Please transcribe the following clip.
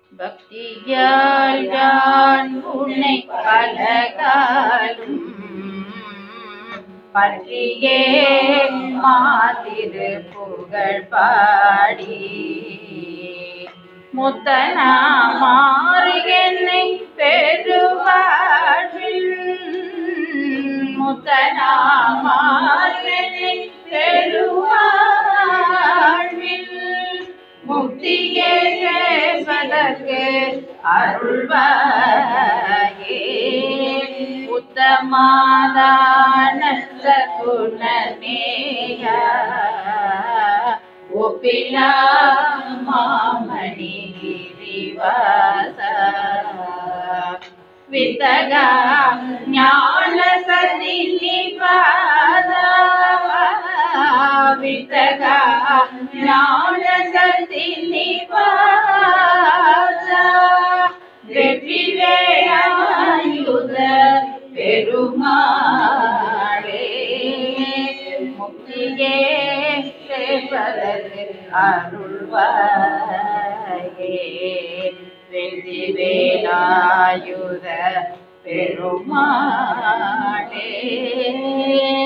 பக்தியால் யான் உன்னை பலகாலும் பற்றியே மாதிரு புகழ் பாடி முத்தனா மாறு என்னை பெருவாழ்வில் முத்தனா மாறு என்னை பெருவாழ்வில் முக்தியே சேர்வதற்கு அருள்வாயே உத்தமாதான சகுணநேய ஒப்பிலா மாமணி கிரிவாச வித்தகா ஞான சதி நிபாத வித்தகா ஞான சதி நிபாத வெற்றி வேலாயுத பெருமாளே முக்தியே சேர்வதற்கு அருள்வாயே வெற்றி வேலாயுத பெருமாளே